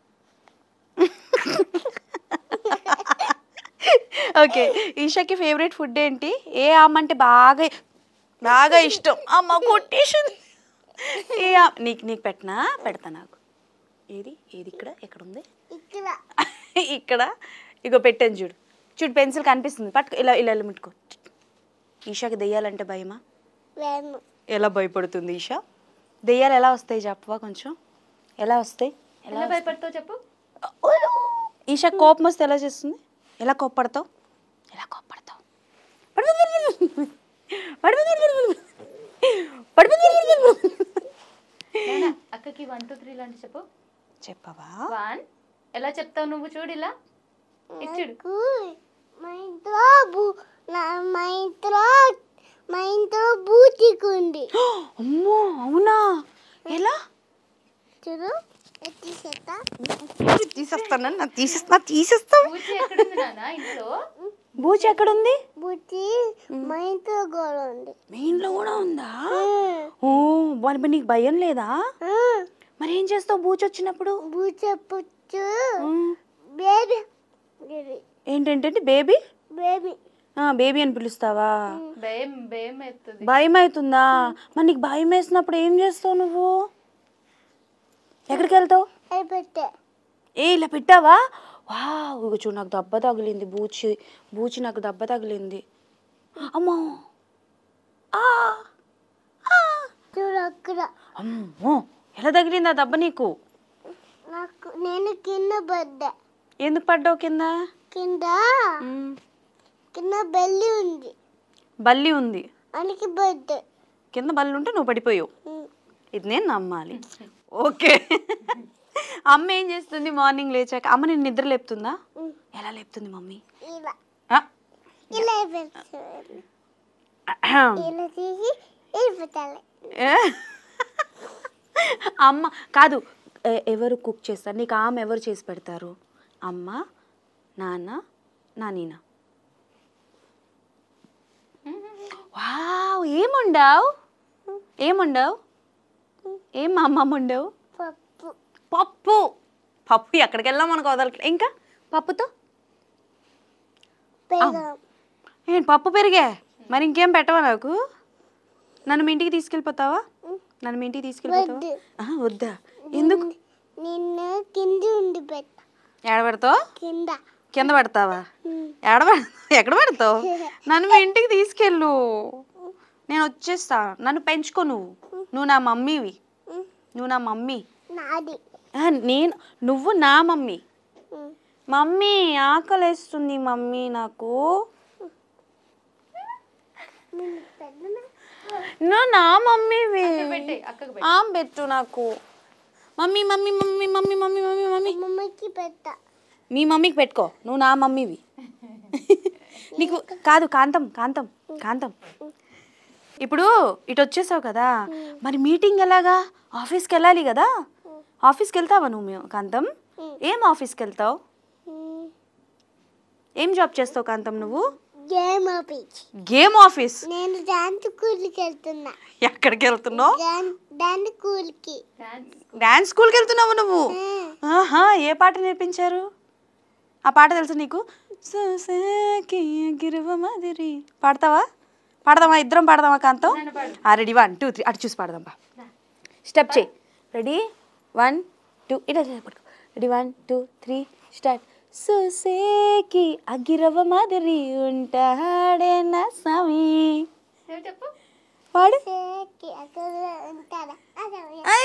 ఓకే ఈషాకి ఫేవరెట్ ఫుడ్ ఏంటి ఏ ఆమె అంటే బాగా బాగా ఇష్టం అమ్మ కొట్టేసింది ఏ ఆమ్- నీకు నీకు పెట్టనా పెడతా నాకు ఏది ఏది ఇక్కడ ఎక్కడ ఉంది ఇక్కడ ఇక్కడ ఇగో పెట్టాను చూడు చూడు పెన్సిల్ కనిపిస్తుంది పట్టుకో ఇలా ఇలా ఇలా ముట్టుకో ఈషాకి దెయ్యాలంటే భయమా వేము ఎలా భయపడుతుంది ఈషా దెయ్యాలు ఎలా వస్తాయి చెప్పవా కొంచెం ఎలా వస్తాయి ఎలా భయపడతావు చెప్పు ఈషా కోపం వస్తే ఎలా చేస్తుంది ఎలా కోప్పడతావు ఎలా కోప్పడతావు నాన్న అక్కకి వన్ టూ త్రీ లాంటి చెప్పు చెప్పవా వన్ ఎలా చెప్తావు నువ్వు చూడు ఇలా ఇచ్చుడు నాకు మా ఇంట్లో బూ నా మా ఇంట్లో మా ఇంట్లో బూటికి ఉంది అమ్మో అవునా ఎలా చూడు ఎత్తి చేస్తా తీసేస్తాను నా తీసేస్తా తీసేస్తా పూచి ఎక్కడుంది నాన్న ఇంట్లో బూచి ఎక్కడుంది బూటి మా ఇంట్లో గోడ ఉంది మీ ఇంట్లో కూడా ఉందా ఓ మరి మరి నీకు భయం లేదా మరి ఏం చేస్తావు బూచి వచ్చినప్పుడు బూచె పుచ్చు ఉమ్, బేబీ బేబీ ఏంటంటే బేబీ బేబీ బేబీ అని పిలుస్తావా భయం భయం ఎత్తుంది భయం అవుతుందా మరి నీకు భయం వేసినప్పుడు ఏం చేస్తావు నువ్వు ఎక్కడికి వెళ్తావు అయిపోతే ఏ ఇలా పెట్టావా వా ఇగో చూడు నాకు దెబ్బ తగిలింది బూచి బూచి నాకు దెబ్బ తగిలింది అమ్మో ఆ! ఆ! చూడు అక్కడ అమ్మో ఎలా తగిలింది ఆ దెబ్బ నీకు నాకు నేను కింద పడ్డా ఎందుకు పడ్డావు కింద కింద మ్, కింద బెల్లి ఉంది బల్లి ఉంది అందుకే పడ్డా కింద బల్లి ఉంటే నువ్వు పడిపోయావు ఉమ్. ఇది నేను నమ్మాలి ఓకే అమ్మ ఏం చేస్తుంది మార్నింగ్ లేచాక అమ్మ నేను నిద్ర లేపుతుందా ఉమ్. ఎలా లేపుతుంది మమ్మీ ఇలా ఆ, ఇలా పెట్టాలి ఇలా తీసి వెళ్ళిపోతాలి ఏ? అమ్మ కాదు ఎ- ఎవరు కుక్ చేస్తారు నీకు ఆమె ఎవరు చేసి పెడతారు అమ్మ నాన్న నా నీనా వావ్ ఏముండవు ఏముండవు ఏం మా అమ్మమ్మ ఉండవు పప్పు పప్పు పప్పు ఎక్కడికి వెళ్ళాం మనకు వదలట్లే ఇంకా పప్పుతో పెరుగు ఏంటి పప్పు పెరిగే మరి ఇంకేం పెట్టవా నాకు నన్ను మీ ఇంటికి తీసుకెళ్ళిపోతావా నన్ను మీ ఇంటికి తీసుకెళ్ళిపోతావా వద్దు. ఆ, వద్దా ఎందుకు నిన్ను కింద ఉండి పెట్ట ఎక్కడ పెడతావు కింద కింద పెడతావా ఉమ్. ఎక్కడ పెడ- ఎక్కడ పెడతావు నన్ను మీ ఇంటికి తీసుకెళ్ళు నేను వచ్చేస్తా నన్ను పెంచుకో నువ్వు నువ్వు నా మమ్మీవి ఉమ్. నువ్వు నా మమ్మీ నాది ఆ, నేను నువ్వు నా మమ్మీ ఉమ్. మమ్మీ ఆకలేస్తుంది మమ్మీ నాకు నిన్ను పెద్దనా నువ్వు నా మమ్మీవి పెట్టే అక్కకు పెట్టు. ఆమె పెట్టు నాకు mummy mummy mummy mummy mummy mummy mummy మమ్మకి పెట్ట మీ మమ్మీకి పెట్టుకో నువ్వు నా మమ్మీవి నీకు కాదు కాంతం కాంతం కాంతం ఇప్పుడు ఇటు వచ్చేసావు కదా మరి మీటింగ్ ఎలాగా ఆఫీస్కి వెళ్ళాలి కదా ఆఫీస్కి వెళ్తావా నువ్వు మీ- కాంతం ఏం ఆఫీస్కి వెళ్తావు ఉమ్. ఏం జాబ్ చేస్తావు కాంతం నువ్వు గేమ్ ఆఫీస్ గేమ్ ఆఫీస్ నేను డాన్స్ స్కూల్కి వెళ్తున్నా ఎక్కడికి వెళ్తున్నావు డాన్- డాన్స్ స్కూల్కి డాన్స్ డాన్స్ స్కూల్కి వెళ్తున్నావు నువ్వు ఉమ్. ఆహా ఏ పాట నేర్పించారు ఆ పాట తెలుసు నీకు సుసేకి గిరువ మాదిరి పాడతావా పాడదామా ఇద్దరం పాడదామా కాంతం ఆ రెడీ వన్ టూ త్రీ అటు చూసి పాడదాం బా స్టెప్ చేయి రెడీ వన్ టూ ఇట్లా పడుకో ready one two three start సుసేకి అగిరవ మాదిరి ఉంటాడే నా స్వామి ఏం చెప్పు పాడు సేకి అక్కడ ఉంటాడా అదే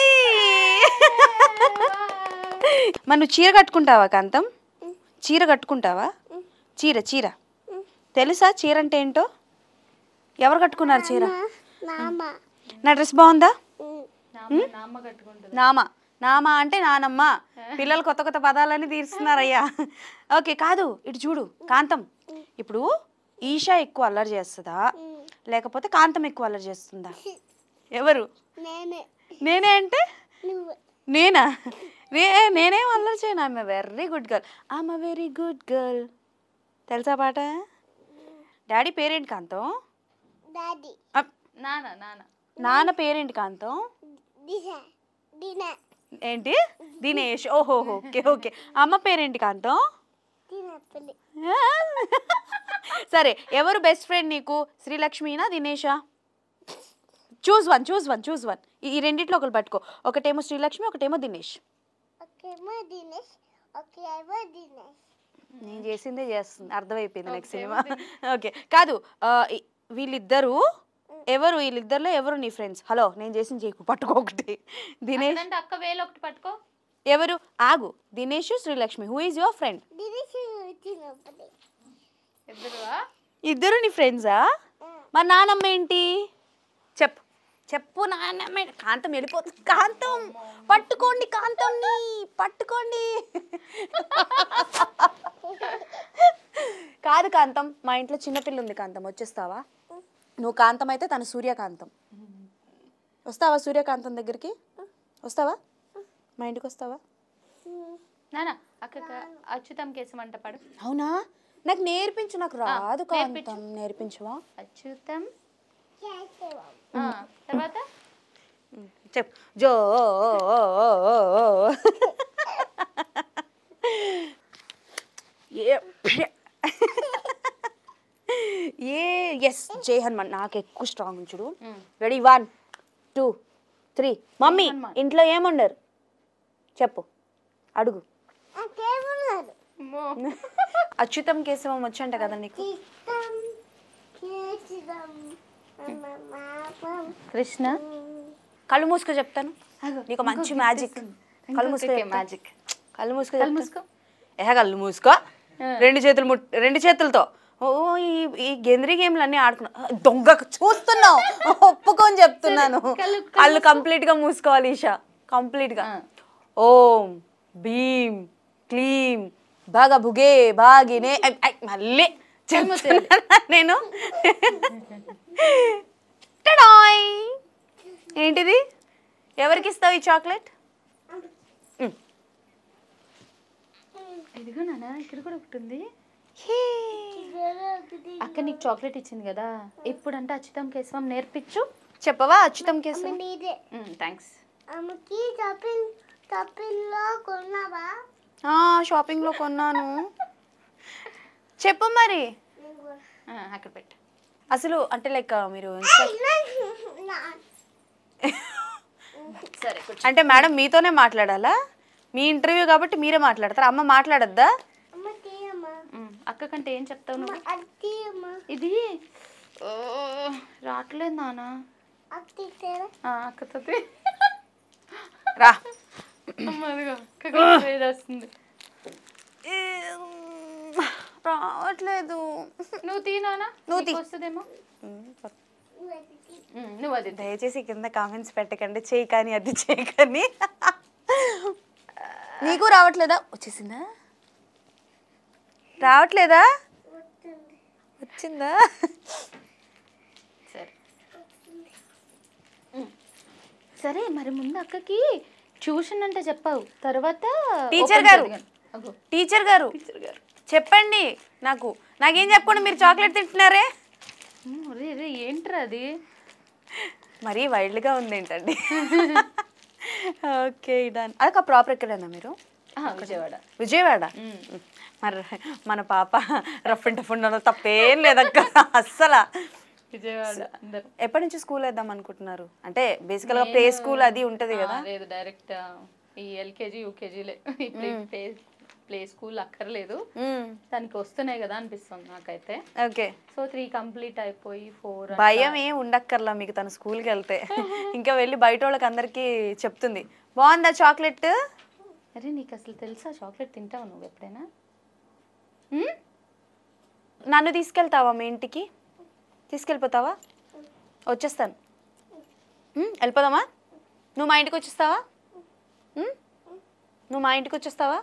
మరి నువ్వు చీర కట్టుకుంటావా కాంతం చీర కట్టుకుంటావా చీర చీర తెలుసా చీర అంటే ఏంటో ఎవరు కట్టుకున్నారు చీర నామ నా డ్రెస్ బాగుందా ఉమ్. నామ్మ నామ్మ కట్టుకుంటుంది నామ నామ అంటే నానమ్మ పిల్లలు కొత్త కొత్త పదాలన్నీ తీరుస్తున్నారయ్యా ఓకే కాదు ఇటు చూడు కాంతం ఇప్పుడు ఈషా ఎక్కువ అల్లరి చేస్తుందా లేకపోతే కాంతం ఎక్కువ అల్లరి చేస్తుందా ఎవరు నేనే నేనే అంటే నువ్వు నేనా నే నేనేం అల్లరి చేయను ఆమె వెరీ గుడ్ గర్ల్ ఆమె వెరీ గుడ్ గర్ల్ తెలుసా పాట డాడీ పేరేంటి కాంతం డాడీ అప్. నాన్న నాన్న నాన్న పేరేంటి కాంతం దిశ దిన ఏంటి దినేష్ ఓహోహో ఓకే ఓకే అమ్మ పేరేంటి కాంతం తినప్పలి సరే ఎవరు బెస్ట్ ఫ్రెండ్ నీకు శ్రీలక్ష్మినా దినేషా choose one choose one choose one ఈ రెండిట్లో ఒకరు పట్టుకో ఒకటేమో శ్రీలక్ష్మి ఒకటేమో దినేష్ ఒకేమో దినేష్ ఒకేమో దినేష్ నేను చేసిందే చేస్తుంది అర్థమైపోయింది నెక్స్ట్ సినిమా ఓకే కాదు ఆ, ఈ- వీళ్ళిద్దరూ ఎవరు వీళ్ళిద్దరిలో ఎవరు నీ ఫ్రెండ్స్ హలో నేను చేసింది చేయకు పట్టుకో ఒకటి దినేష్ అంటే అక్క వేలు ఒకటి పట్టుకో ఎవరు ఆగు Dinesh Srilakshmi who is your friend Dinesh తినప్పలి ఇద్దరువా ఇద్దరు నీ ఫ్రెండ్సా మా నానమ్మ ఏంటి చెప్పు చెప్పు నాన్నమ్మ ఏంటి? కాంతం వెళ్ళిపోతుంది కాంతం పట్టుకోండి కాంతంని పట్టుకోండి కాదు కాంతం మా ఇంట్లో చిన్నపిల్ల ఉంది కాంతం వచ్చేస్తావా నువ్వు కాంతం అయితే తను సూర్యకాంతం వస్తావా సూర్యకాంతం దగ్గరికి వస్తావా మా ఇంటికి వస్తావా నాన్న అక్క అచ్యుతం కేసం అంట పడు అవునా నాకు నేర్పించు నాకు రాదు నేర్పించు. కాంతం నేర్పించవా అచ్యుతం చేసేవా ఆ, తర్వాత చెప్పు జో ఏ ఏ ఎస్ జై హనుమాన్ నాకు ఎక్కువ స్ట్రాంగ్ ఉంచుడు ready one two three mummy ఇంట్లో ఏముండరు చెప్పు అడుగు నాకేమన్నారు అచ్యుతం కేశవం వచ్చంట కదా నీకు చిత్తం చేసిదాం పాపం కృష్ణ కళ్ళు మూసుకో చెప్తాను నీకు మంచి మ్యాజిక్ కళ్ళు మూసుకో మ్యాజిక్ కళ్ళు మూసుకో కళ్ళు చెప్తా. మూసుకో. ఏ కళ్ళు మూసుకో రెండు చేతులు ముట్ రెండు చేతులతో ఓ ఈ ఈ గేంద్రీ గేమ్లు అన్నీ ఆడుకున్నా దొంగ చూస్తున్నావు ఒప్పుకొని చెప్తున్నాను కళ్ళు- కళ్ళు కంప్లీట్ గా మూసుకోవాలి ఈషా కంప్లీట్ గా ఓం భీం క్లీం బాగా భుగే బాగినే ఐ, ఐ, మళ్ళీ చెప్తున్నా నేను టడాయ్ ఏంటిది ఎవరికి ఇస్తావు ఈ చాక్లెట్ ఇదిగో నాన్న ఇక్కడ కూడా ఒకటి ఉంది అక్క నీకు చాక్లెట్ ఇచ్చింది కదా ఇప్పుడంటే అచ్యుతం కేశవం నేర్పించు చెప్పవా అచ్యుతం కేసు నీదే థ్యాంక్స్ అమ్మకి షాపింగ్ షాపింగ్ లో కొన్నావా షాపింగ్ లో కొన్నాను చెప్పు మరి అక్కడ పెట్టు అసలు అంటే లైక్ మీరు సరే అంటే మేడం మీతోనే మాట్లాడాలా మీ ఇంటర్వ్యూ కాబట్టి మీరే మాట్లాడతారు అమ్మ మాట్లాడద్దా అమ్మ తీయమ్మా అక్క కంటే ఏం చెప్తావు నువ్వు అది తీయమ్మా ఇది ఓ, రావట్లేదు నాన్న అది తీసారా ఆ, అక్కతో రా అమ్మ అదిగో అక్క కూడా వేడి వస్తుంది రావట్లేదు నువ్వు తీ నాన్న నువ్వు తీ. నీకు వస్తుందేమో ఉమ్, నువ్వు అది తీ. దయచేసి కింద కామెంట్స్ పెట్టకండి చేయి కానీ అది చేయి కానీ నీకు రావట్లేదా వచ్చేసిందా రావట్లేదా వచ్చిందా సరే ఉమ్. సరే మరి ముందు అక్కకి ట్యూషన్ అంటే చెప్పావు తర్వాత టీచర్ open గారు. చదివాను. అగో టీచర్ గారు టీచర్ గారు చెప్పండి నాకు నాకేం చెప్పకుండా మీరు చాక్లెట్ తింటున్నారే ఉమ్, రే రే ఏంట్రా అది మరీ వైల్డ్గా ఉంది ఏంటండి ఓకే డన్ అదొక ప్రాపర్ ఎక్కడైనా మీరు ఆ, విజయవాడ విజయవాడ మరి మన పాప రఫ్ అండ్ టఫ్ ఉండడం తప్పేం లేదక్క అస్సలు విజయవాడ అందరు ఎప్పటి నుంచి స్కూల్ వేద్దాం అనుకుంటున్నారు అంటే బేసికల్గా ప్లే స్కూల్ అది ఉంటది కదా లేదు డైరెక్ట్ ఈ ఎల్కేజీ యూకేజీలే ఇప్పుడు ప్లే ప్లే స్కూల్ అక్కర్లేదు దానికి వస్తున్నాయి కదా అనిపిస్తుంది నాకైతే ఓకే సో త్రీ కంప్లీట్ అయిపోయి ఫోర్ భయం ఏం ఉండక్కర్లా మీకు తన స్కూల్కి వెళ్తే ఇంకా వెళ్ళి బయట వాళ్ళకి అందరికీ చెప్తుంది బాగుందా చాక్లెట్ అరే నీకు అసలు తెలుసా చాక్లెట్ తింటావు నువ్వు ఎప్పుడైనా ఉమ్? నన్ను తీసుకెళ్తావా మీ ఇంటికి తీసుకెళ్ళిపోతావా వచ్చేస్తాను ఉమ్, వెళ్ళిపోదామా నువ్వు మా ఇంటికి వచ్చేస్తావా ఉమ్? నువ్వు మా ఇంటికి వచ్చేస్తావా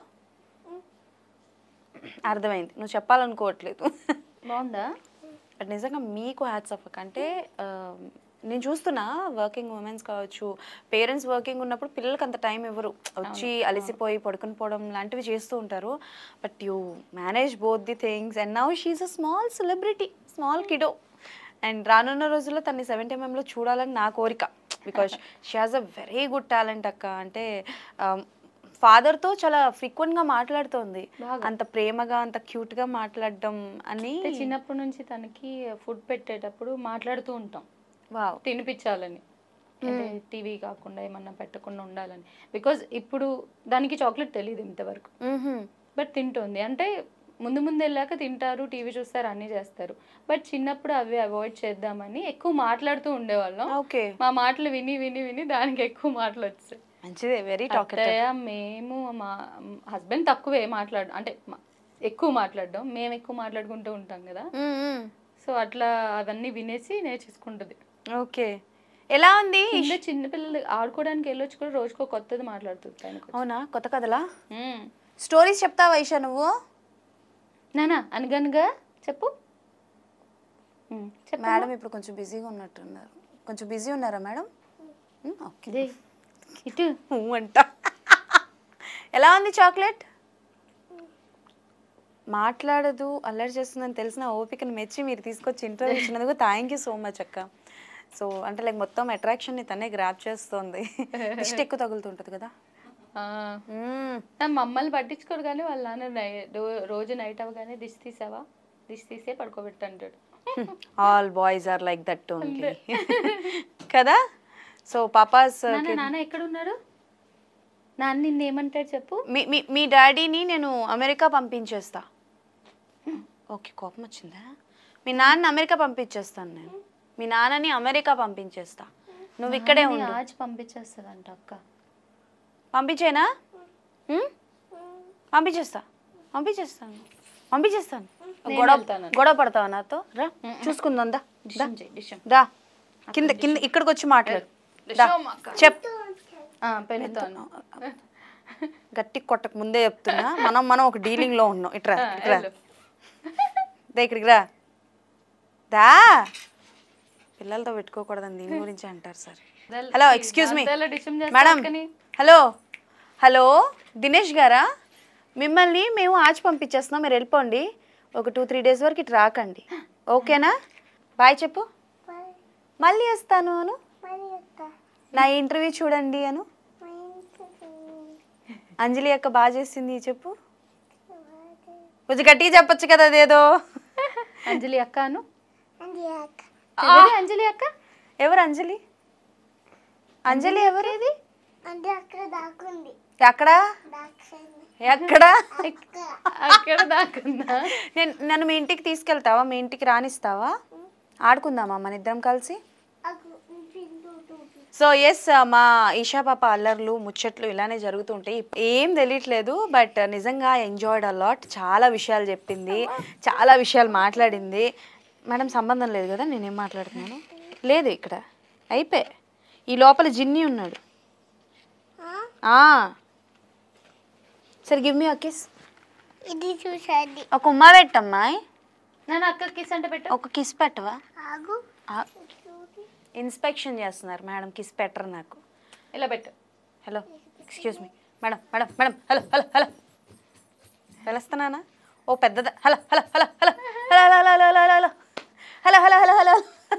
అర్థమైంది నువ్వు చెప్పాలనుకోవట్లేదు బాగుందా బట్ నిజంగా మీకు హ్యాట్స్ ఆఫ్ అంటే ఆ, నేను చూస్తున్నా వర్కింగ్ ఉమెన్స్ కావచ్చు పేరెంట్స్ వర్కింగ్ ఉన్నప్పుడు పిల్లలకి అంత టైం ఇవ్వరు వచ్చి అలసిపోయి పడుకుని పోవడం లాంటివి చేస్తూ ఉంటారు but you manage both the things and now she a small celebrity small kiddo and రానున్న రోజుల్లో తన్ని సెవెంటీ ఎంఎంలో చూడాలని నా కోరిక because she has a very good talent అక్క అంటే ఫాదర్తో చాలా ఫ్రీక్వెంట్గా మాట్లాడుతోంది అంత ప్రేమగా అంత క్యూట్గా మాట్లాడడం అని అంటే చిన్నప్పటి నుంచి తనకి ఫుడ్ పెట్టేటప్పుడు మాట్లాడుతూ ఉంటాం వావ్ తినిపించాలని అంటే టీవీ కాకుండా ఏమన్నా పెట్టకుండా ఉండాలని బికాజ్ ఇప్పుడు దానికి చాక్లెట్ తెలియదు ఇంతవరకు బట్ తింటుంది అంటే ముందు ముందు వెళ్ళాక తింటారు టీవీ చూస్తారు అన్నీ చేస్తారు బట్ చిన్నప్పుడు అవి అవాయిడ్ చేద్దామని ఎక్కువ మాట్లాడుతూ ఉండేవాళ్ళం ఓకే మా మాటలు విని విని విని దానికి ఎక్కువ మాటలు వచ్చాయి మంచిదే వెరీ టాక్ అత్తయ్య మేము మా హస్బెండ్ తక్కువే మాట్లాడు అంటే మా- ఎక్కువ మాట్లాడడం మేము ఎక్కువ మాట్లాడుకుంటూ ఉంటాం కదా సో అట్లా అవన్నీ వినేసి నేర్చేసుకుంటుంది ఓకే ఎలా ఉంది కింద చిన్నపిల్లలు ఆడుకోవడానికి వెళ్ళొచ్చు కూడా రోజుకో కొత్తది మాట్లాడుతుంది తనకు అవునా కొత్త కథలా మ్మ్. స్టోరీస్ చెప్తావా ఈషా నువ్వు నానా అనగనగా చెప్పు మ్మ్. చెప్పు మేడం ఇప్పుడు కొంచెం బిజీగా ఉన్నట్టున్నారు కొంచెం బిజీ ఉన్నారా మేడం మ్, ఓకే ఇదే ఇటు ఊ అంట ఎలా ఉంది చాక్లెట్ మాట్లాడదు అల్లరి చేస్తుందని తెలిసిన ఓపికను మెచ్చి మీరు తీసుకొచ్చి ఇంటర్వ్యూ ఇచ్చినందుకు థ్యాంక్ యూ సో మచ్ అక్క సో అంటే లైక్ మొత్తం అట్రాక్షన్ని తనే గ్రాప్ చేస్తుంది ఇష్ట ఎక్కువ తగులుతుంటుంది కదా ఆ, మ్మ్. నా మమ్మల్ని పట్టించుకోరు కానీ వాళ్ళ నాన్న నై- రో- రోజు నైట్ అవగానే దిష్టి తీసావా దిష్టి తీసే పడుకోబెట్టంటాడు all boys are like that only కదా సో పాపాస్ నాన్న నాన్న ఎక్కడ ఉన్నాడు నాన్న నిన్ను ఏమంటాడు చెప్పు మీ మీ మీ డాడీని నేను అమెరికా పంపించేస్తా ఓకే కోపం వచ్చిందా మీ నాన్న అమెరికా పంపించేస్తాను నేను మీ నాన్నని అమెరికా పంపించేస్తా నువ్వు ఇక్కడే నాన్నని ఉండు ఆజ్ పంపించేస్తుందంట అక్క పంపించేనా ఉమ్? పంపించేస్తా పంపించేస్తాను పంపించేస్తాను నేను గొడవ వెళ్తాను. గొడవ పడతావా నాతో రా చూసుకుందాం దా దా. డిషం చేయి డిషం దా కింద కింద ఇక్కడికి వచ్చి మాట్లాడు దా. డిషం అక్క చెప్ ఆ, పెళ్ళితోను గట్టి కొట్టక ముందే చెప్తున్నా మనం మనం ఒక డీలింగ్ లో ఉన్నాం ఇట్రా ఆ, ఇట్రా వెళ్ళు. దా ఇక్కడికి రా దా పిల్లలతో పెట్టుకోకూడదని దీని గురించి అంటారు సార్ వెళ్ళు. హలో ఎక్స్క్యూజ్ మీ దాంతో డిషం చేస్తా మేడం అక్కని. హలో హలో దినేష్ గారా మిమ్మల్ని మేము ఆచి పంపించేస్తున్నాం మీరు వెళ్ళిపోండి ఒక టూ త్రీ డేస్ వరకు ఇటు రాకండి ఓకేనా బాయ్ చెప్పు మరి మళ్ళీ వస్తాను అను మరి వస్తా నా ఇంటర్వ్యూ చూడండి అను మా ఇంటికి అంజలి అక్క బాగా చేసింది చెప్పు కొంచెం గట్టిగా చెప్పొచ్చు కదా అదేదో అంజలి అక్క అను అది అక్క ఎవరి అంజలి అక్క ఎవరు అంజలి అంజలి ఎవరు ఇది అది అక్కడ దాకుంది ఎక్కడ దాక్షండి ఎక్కడ అక్క అక్కడ దాకుందా నేను నన్ను మీ ఇంటికి తీసుకెళ్తావా మీ ఇంటికి రానిస్తావా ఆడుకుందామా మన ఇద్దరం కలిసి అకు పిండు టూపి సో ఎస్ మా ఈషా పాప అల్లర్లు ముచ్చట్లు ఇలానే జరుగుతుంటాయి ఏం తెలియట్లేదు బట్ నిజంగా ఎంజాయ్డ్ అలాట్ చాలా విషయాలు చెప్పింది చాలా విషయాలు మాట్లాడింది మేడం సంబంధం లేదు కదా నేనేం మాట్లాడుతున్నాను లేదు ఇక్కడ అయిపోయి ఈ లోపల జిన్ని ఉన్నాడు ఆ. సరే గివ్ మీ కిస్ ఇది చూసండి ఒక ఉమ్మా పెట్టమ్మాయి నన్ను అక్క కిస్ అంటే పెట్టు ఒక కిస్ పెట్టవా ఆగు ఆ, ఇన్స్పెక్షన్ చేస్తున్నారు మేడం కిస్ పెట్టరు నాకు ఇలా పెట్టు hello excuse me madam madam madam hello hello hello పిలుస్తున్నానా ఓ పెద్దద hello hello hello hello hello hello hello hello hello hello hello hello hello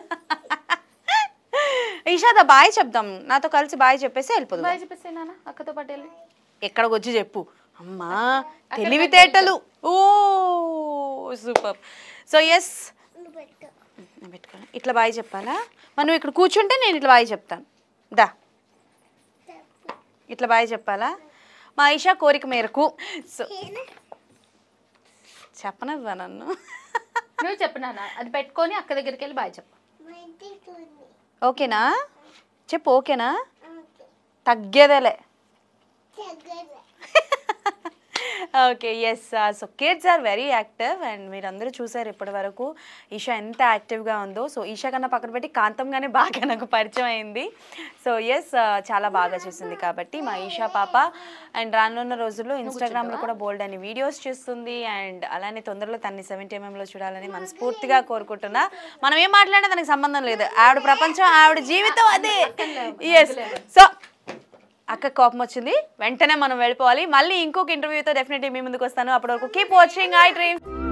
ఈషాద బాయ్ చెప్దాం నాతో కలిసి బాయ్ చెప్పేసి వెళ్ళిపోదు బాయ్ చెప్పేసి నాన్న అక్కతో పాటు వెళ్ళి ఎక్కడికి వచ్చి చెప్పు అమ్మా తెలివితేటలు ఓ సూపర్ సో ఎస్ నువ్వు పెట్టు నేను పెట్టుకోను ఇట్లా బాయ్ చెప్పాలా మరి నువ్వు ఇక్కడ కూర్చుంటే నేను ఇట్లా బాయ్ చెప్తాను దా ఇట్లా బాయ్ చెప్పాలా మా ఈషా కోరిక మేరకు సో చెప్పనవ్వా నన్ను నువ్వు చెప్పు నాన్న అది పెట్టుకొని అక్క దగ్గరికి వెళ్ళి బాయ్ చెప్పు మా ఇంటికి ఉంది ఓకేనా చెప్పు ఓకేనా ఓకే తగ్గేదేలే చక్కగా okay yes so kids are very active and మీరందరూ చూసారు ఇప్పటి వరకు ఈషా ఎంత యాక్టివ్గా ఉందో సో ఈషా కన్నా పక్కన పెట్టి కాంతంగానే బాగా నాకు పరిచయం అయింది సో ఎస్ చాలా బాగా చేసింది కాబట్టి మా ఈషా పాప అండ్ రానున్న రోజుల్లో ఇన్స్టాగ్రామ్లో కూడా బోల్డ్ అని వీడియోస్ చేస్తుంది అండ్ అలానే తొందరలో తన్ని సెవెంటీ ఎంఎంలో చూడాలని మనస్ఫూర్తిగా కోరుకుంటున్నా మనం ఏం మాట్లాడినా దానికి సంబంధం లేదు ఆవిడ ప్రపంచం ఆవిడ జీవితం అదే ఎస్ సో అక్క కోపం వచ్చింది వెంటనే మనం వెళ్ళిపోవాలి మళ్ళీ ఇంకొక ఇంటర్వ్యూతో డెఫినెట్లీ మీ ముందుకు వస్తాను అప్పటి వరకు కీప్ వాచింగ్ ఐ డ్రీమ్